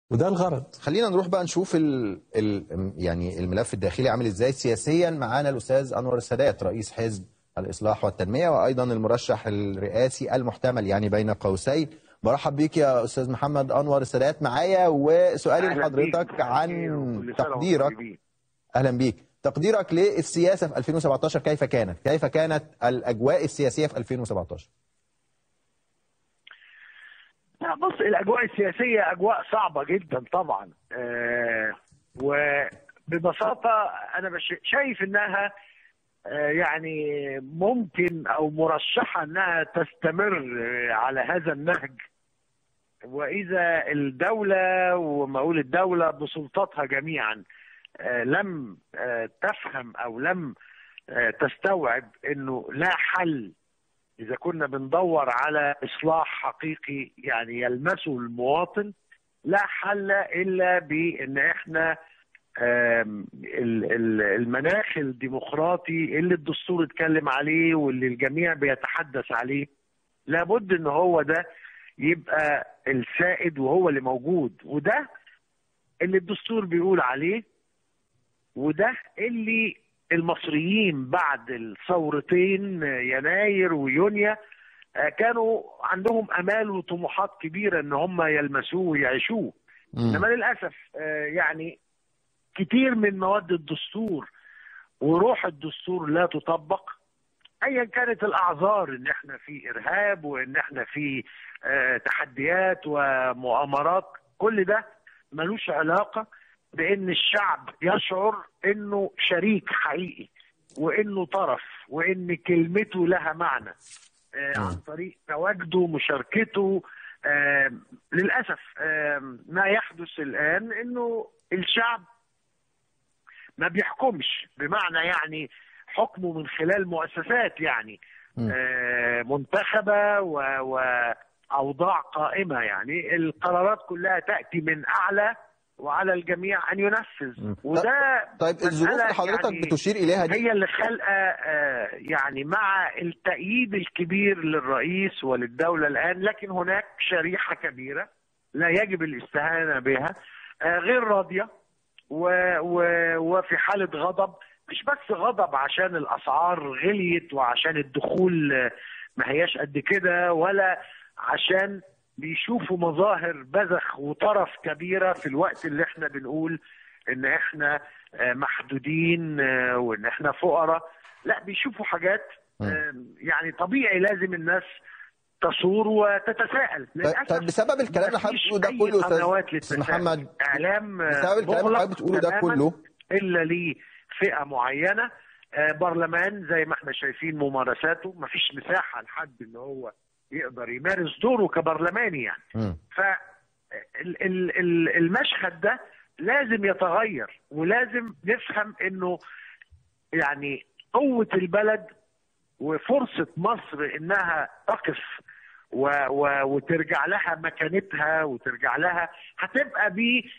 وده الغرض خلينا نروح بقى نشوف ال ال يعني الملف الداخلي عامل ازاي سياسيا معانا الاستاذ انور السادات رئيس حزب الاصلاح والتنميه وايضا المرشح الرئاسي المحتمل يعني بين قوسين برحب بيك يا استاذ محمد انور السادات معايا وسؤالي أهلاً لحضرتك بيك. عن وكل سنة وأنتم تقديرك طيبين. اهلا بيك تقديرك للسياسه في 2017 كيف كانت كيف كانت الاجواء السياسيه في 2017 لا بص الاجواء السياسيه اجواء صعبه جدا طبعا آه وببساطه انا بش- شايف انها آه يعني ممكن او مرشحه انها تستمر آه، على هذا النهج واذا الدوله وما اقول الدوله بسلطاتها جميعا آه، لم آه، تفهم او لم آه، تستوعب انه لا حل اذا كنا بندور على اصلاح حقيقي يعني يلمسه المواطن لا حل الا بان احنا آم، ال- ال- المناخ الديمقراطي اللي الدستور اتكلم عليه واللي الجميع بيتحدث عليه لابد ان هو ده يبقى السائد وهو اللي موجود وده اللي الدستور بيقول عليه وده اللي المصريين بعد الثورتين يناير ويونيو آه، كانوا عندهم امال وطموحات كبيره ان هم يلمسوه ويعيشوه انما للاسف آه، يعني كتير من مواد الدستور وروح الدستور لا تطبق ايا كانت الاعذار ان احنا في ارهاب وان احنا في آه، تحديات ومؤامرات كل ده ملوش علاقه بان الشعب يشعر انه شريك حقيقي وانه طرف وان كلمته لها معنى آه، عن طريق تواجده مشاركته آه، للاسف آه، ما يحدث الان انه الشعب ما بيحكمش بمعنى يعني حكمه من خلال مؤسسات يعني آه، منتخبه و- واوضاع قائمه يعني القرارات كلها تاتي من اعلى وعلى الجميع ان ينفذ وده طيب الظروف مسألة اللي حضرتك يعني بتشير اليها دي هي اللي خلقه آه، يعني مع التأييد الكبير للرئيس وللدولة الآن لكن هناك شريحة كبيرة لا يجب الاستهانة بها آه، غير راضية و- و- وفي حالة غضب مش بس غضب عشان الأسعار غليت وعشان الدخول آه، ما هياش قد كده ولا عشان بيشوفوا مظاهر بذخ وطرف كبيرة في الوقت اللي احنا بنقول ان احنا آه، محدودين آه، وان احنا فقراء لا بيشوفوا حاجات آه، يعني طبيعي لازم الناس تصور وتتساءل طيب- طيب بسبب الكلام اللي حضرتك مفيش بتقوله ده أي كله أستاذ- قنوات أستاذ للتساؤل. محمد، اعلام آه، بسبب الكلام اللي مغلق حضرتك بتقوله ده تماماً كله الا ليه فئه معينه آه، برلمان زي ما احنا شايفين ممارساته مفيش مساحه لحد ان هو يقدر يمارس دوره كبرلماني يعني مم. ف ال- ال- ال- المشهد ده لازم يتغير ولازم نفهم انه يعني قوة البلد وفرصة مصر انها تقف و و وترجع لها مكانتها وترجع لها هتبقى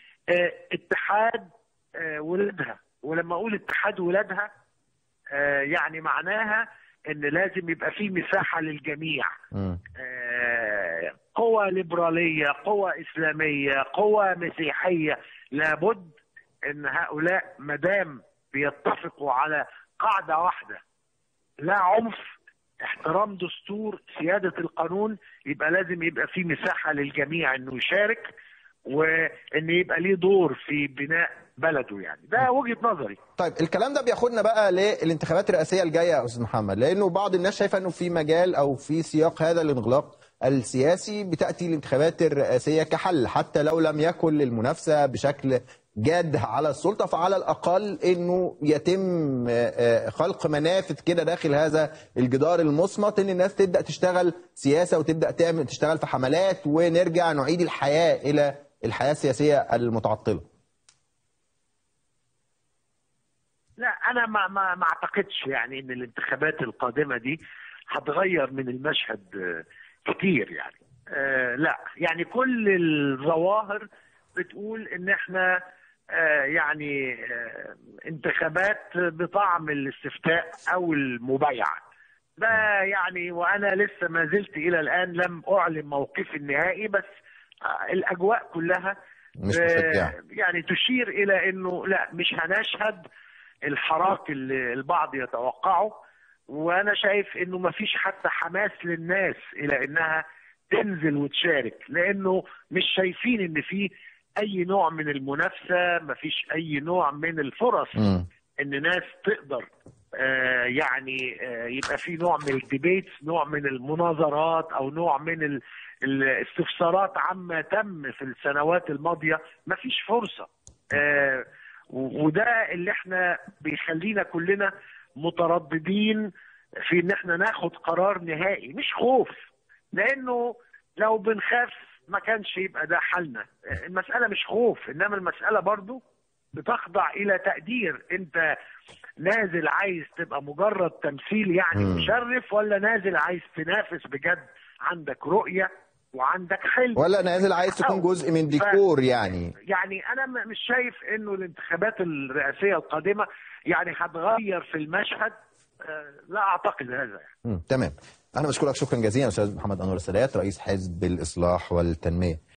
باتحاد ولادها ولما اقول اتحاد ولادها آه، يعني معناها ان لازم يبقى في مساحة للجميع مم. آه، قوى ليبرالية قوى إسلامية قوى مسيحية لابد أن هؤلاء مدام بيتفقوا على قاعدة واحدة لا عنف احترام دستور سيادة القانون يبقى لازم يبقى في مساحة للجميع انه يشارك وان يبقى ليه دور في بناء بلده يعني ده وجهة نظري طيب الكلام ده بياخدنا بقى للانتخابات الرئاسيه الجايه يا استاذ محمد لانه بعض الناس شايفه انه في مجال او في سياق هذا الانغلاق السياسي بتاتي الانتخابات الرئاسيه كحل حتى لو لم يكن للمنافسه بشكل جاد على السلطه فعلى الاقل انه يتم آه، آه، خلق منافذ كده داخل هذا الجدار المصمت ان الناس تبدا تشتغل سياسه وتبدا تعمل تشتغل في حملات ونرجع نعيد الحياه الى الحياه السياسيه المتعطله لا انا ما ما ما اعتقدش يعني ان الانتخابات القادمه دي هتغير من المشهد آه، كتير يعني آه لا يعني كل الظواهر بتقول ان احنا آه يعني آه انتخابات بطعم الاستفتاء او المبايعه ده يعني وانا لسه ما زلت الى الان لم اعلن موقفي النهائي بس آه الاجواء كلها مش مشجعة. آه، يعني تشير الى انه لا مش هنشهد الحراك اللي البعض يتوقعه وانا شايف انه ما فيش حتى حماس للناس الى انها تنزل وتشارك لانه مش شايفين ان في اي نوع من المنافسه ما فيش اي نوع من الفرص مم. ان ناس تقدر آه، يعني آه، يبقى في نوع من الديبيتس نوع من المناظرات او نوع من ال- الاستفسارات عما تم في السنوات الماضيه ما فيش فرصه آه، و- وده اللي احنا بيخلينا كلنا مترددين في ان احنا ناخد قرار نهائي مش خوف لانه لو بنخاف ما كانش يبقى ده حالنا المساله مش خوف انما المساله برضو بتخضع الى تقدير انت نازل عايز تبقى مجرد تمثيل يعني مم. مشرف ولا نازل عايز تنافس بجد عندك رؤيه وعندك حلم ولا نازل عايز تكون أو- جزء من ف- ديكور يعني يعني انا م- مش شايف انه الانتخابات الرئاسيه القادمه يعني هتغير في المشهد آه، لا اعتقد هذا يعني. مم. تمام انا بشكرك شكرا جزيلا استاذ محمد انور السادات رئيس حزب الاصلاح والتنميه